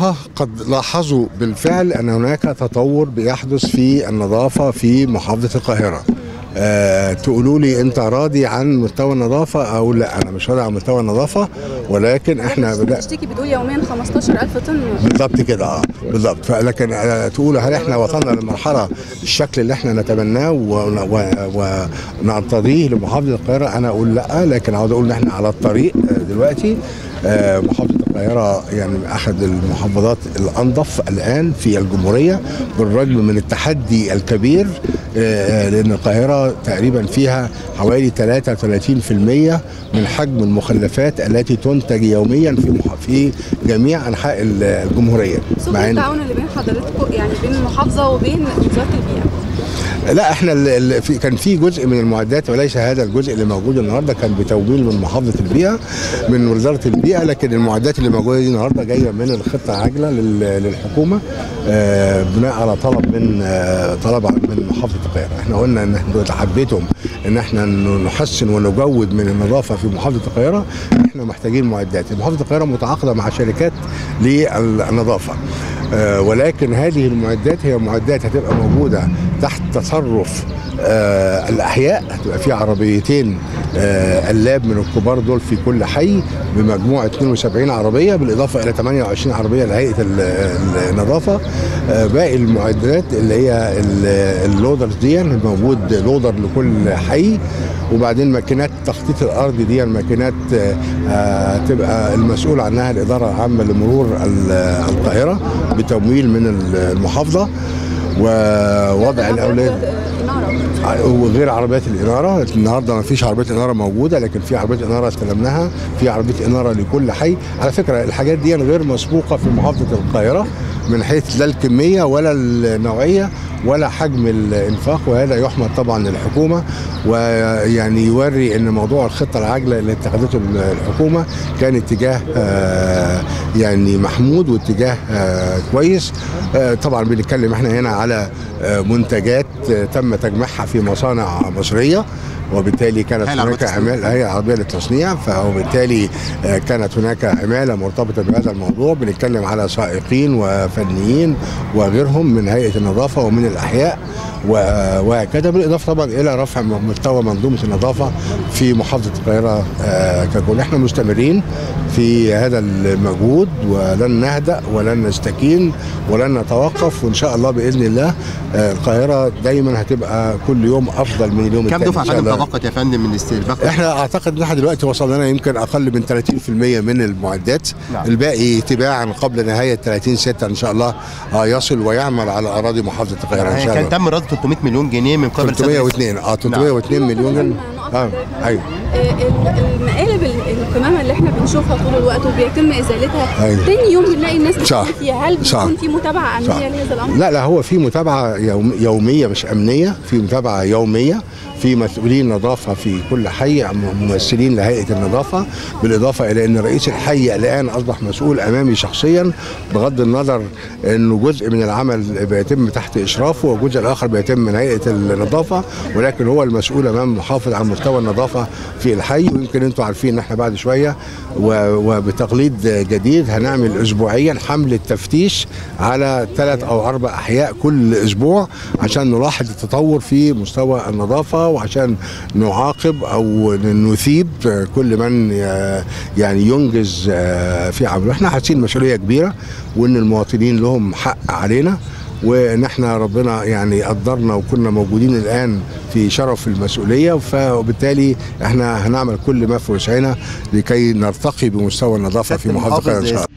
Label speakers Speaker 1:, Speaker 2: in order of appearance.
Speaker 1: قد لاحظوا بالفعل ان هناك تطور بيحدث في النظافه في محافظه القاهره. أه تقولوا لي انت راضي عن مستوى النظافه او لا انا مش راضي عن مستوى النظافه ولكن احنا
Speaker 2: بدا بتشتكي بتقول يوميا 15000 طن
Speaker 1: بالظبط كده اه بالظبط لكن أه تقول هل احنا وصلنا للمرحله الشكل اللي احنا نتمناه ونرتضيه لمحافظه القاهره انا اقول لا لكن عاوز اقول ان احنا على الطريق دلوقتي أه محافظه القاهره يعني احد المحافظات الانظف الان في الجمهوريه بالرغم من التحدي الكبير لان القاهره تقريبا فيها حوالي 33% من حجم المخلفات التي تنتج يوميا في في جميع انحاء الجمهوريه
Speaker 2: سوء التعاون اللي بين حضرتكم يعني بين المحافظه وبين وزاره البيئه
Speaker 1: لا احنا ال في كان في جزء من المعدات وليس هذا الجزء اللي موجود النهارده كان بتمويل من محافظه البيئه من وزاره البيئه لكن المعدات اللي موجوده دي النهارده جايه من الخطه عاجله للحكومه آه بناء على طلب من آه طلب من محافظه القاهره احنا قلنا ان احنا حبيتم ان احنا نحسن ونجود من النظافه في محافظه القاهره احنا محتاجين معدات محافظه القاهره متعاقده مع شركات للنظافه آه ولكن هذه المعدات هي معدات هتبقى موجوده تحت تصرف آه الاحياء هتبقى في عربيتين آه اللاب من الكبار دول في كل حي بمجموع 72 عربيه بالاضافه الى 28 عربيه لهيئه النظافه آه باقي المعدات اللي هي اللودرز دي موجود لودر لكل حي وبعدين ماكينات تخطيط الارض دي الماكينات تبقى المسؤول عنها الاداره العامه لمرور القاهره بتمويل من المحافظه ووضع الاولاد وغير عربيات الاناره النهارده ما فيش عربيه اناره موجوده لكن في عربيه اناره استلمناها في عربيه اناره لكل حي على فكره الحاجات دي غير مسبوقه في محافظه القاهره من حيث لا الكميه ولا النوعيه ولا حجم الانفاق وهذا يحمد طبعا للحكومه ويعني يوري ان موضوع الخطه العاجله اللي اتخذته الحكومه كان اتجاه يعني محمود واتجاه كويس طبعا بنتكلم احنا هنا على منتجات تم تجميعها في مصانع مصريه وبالتالي كانت هناك عماله هي عربيه للتصنيع وبالتالي كانت هناك عماله مرتبطه بهذا الموضوع بنتكلم على سائقين وفنيين وغيرهم من هيئه النظافه ومن الاحياء وهكذا بالاضافه طبعا الى رفع مستوى منظومه النظافه في محافظه القاهره ككل احنا مستمرين في هذا المجهود ولن نهدا ولن نستكين ولن نتوقف وان شاء الله باذن الله القاهره دايما هتبقى كل يوم افضل من اليوم
Speaker 3: كم دفعه فندم تبقت يا فندم من الاستهلاك؟
Speaker 1: احنا اعتقد ان احنا دلوقتي وصلنا لنا يمكن اقل من 30% من المعدات نعم. الباقي تباعا قبل نهايه 30 6 ان شاء الله يصل ويعمل على اراضي محافظه القاهره ان شاء الله
Speaker 3: كان تم رصد 300 مليون جنيه من قبل
Speaker 1: 302 اه 302 نعم. مليون جنيه
Speaker 2: اه ايوه المقالب القمامه اللي احنا بنشوفها طول الوقت وبيتم ازالتها أيوة. تاني يوم بنلاقي الناس
Speaker 1: صح
Speaker 2: فيها هل بيكون في متابعه امنيه لهذا الامر؟
Speaker 1: لا لا هو في متابعه يوم يوميه مش امنيه في متابعه يوميه في مسؤولين نظافه في كل حي ممثلين لهيئه النظافه بالاضافه الى ان رئيس الحي الان اصبح مسؤول امامي شخصيا بغض النظر انه جزء من العمل بيتم تحت اشرافه والجزء الاخر بيتم من هيئه النظافه ولكن هو المسؤول امام المحافظ عن مستوى النظافه في الحي ويمكن انتم عارفين ان احنا بعد شويه وبتقليد جديد هنعمل اسبوعيا حمله تفتيش على ثلاث او اربع احياء كل اسبوع عشان نلاحظ التطور في مستوى النظافه وعشان نعاقب او نثيب كل من يعني ينجز في عمله احنا حاسين مسؤوليه كبيره وان المواطنين لهم حق علينا وان احنا ربنا يعني قدرنا وكنا موجودين الان في شرف المسؤوليه فبالتالي احنا هنعمل كل ما في وسعنا لكي نرتقي بمستوى النظافه في محافظه القاهره ان شاء الله